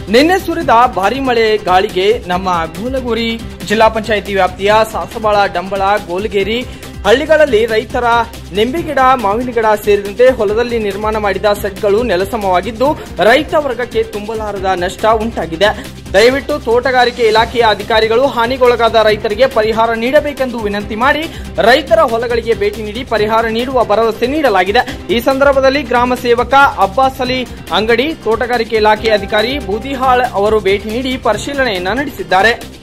ನಿನ್ನೆ ಸುರಿದ ಭಾರಿ ಮಳೆ ಗಾಳಿಗೆ ನಮ್ಮ ಗೋಲಗುರಿ ಜಿಲ್ಲಾ ಪಂಚಾಯಿತಿ ವ್ಯಾಪ್ತಿಯ ಸಾಸಬಾಳ ಡಂಬಳ ಗೋಲಗೇರಿ ಹಳ್ಳಿಗಳಲ್ಲಿ ರೈತರ ನಿಂಬೆಗಿಡ ಮಾವಿನ ಗಿಡ ಸೇರಿದಂತೆ ಹೊಲದಲ್ಲಿ ನಿರ್ಮಾಣ ಮಾಡಿದ ಸೆಟ್ಗಳು ನೆಲಸಮವಾಗಿದ್ದು ರೈತ ವರ್ಗಕ್ಕೆ ತುಂಬಲಾರದ ನಷ್ಟ ಉಂಟಾಗಿದೆ ದಯವಿಟ್ಟು ತೋಟಗಾರಿಕೆ ಇಲಾಖೆಯ ಅಧಿಕಾರಿಗಳು ಹಾನಿಗೊಳಗಾದ ರೈತರಿಗೆ ಪರಿಹಾರ ನೀಡಬೇಕೆಂದು ವಿನಂತಿ ಮಾಡಿ ರೈತರ ಹೊಲಗಳಿಗೆ ಭೇಟಿ ನೀಡಿ ಪರಿಹಾರ ನೀಡುವ ಭರವಸೆ ನೀಡಲಾಗಿದೆ ಈ ಸಂದರ್ಭದಲ್ಲಿ ಗ್ರಾಮ ಸೇವಕ ಅಬ್ಬಾಸ್ ಅಲಿ ಅಂಗಡಿ ತೋಟಗಾರಿಕೆ ಇಲಾಖೆ ಅಧಿಕಾರಿ ಬೂದಿಹಾಳ್ ಅವರು ಭೇಟಿ ನೀಡಿ ಪರಿಶೀಲನೆಯನ್ನ ನಡೆಸಿದ್ದಾರೆ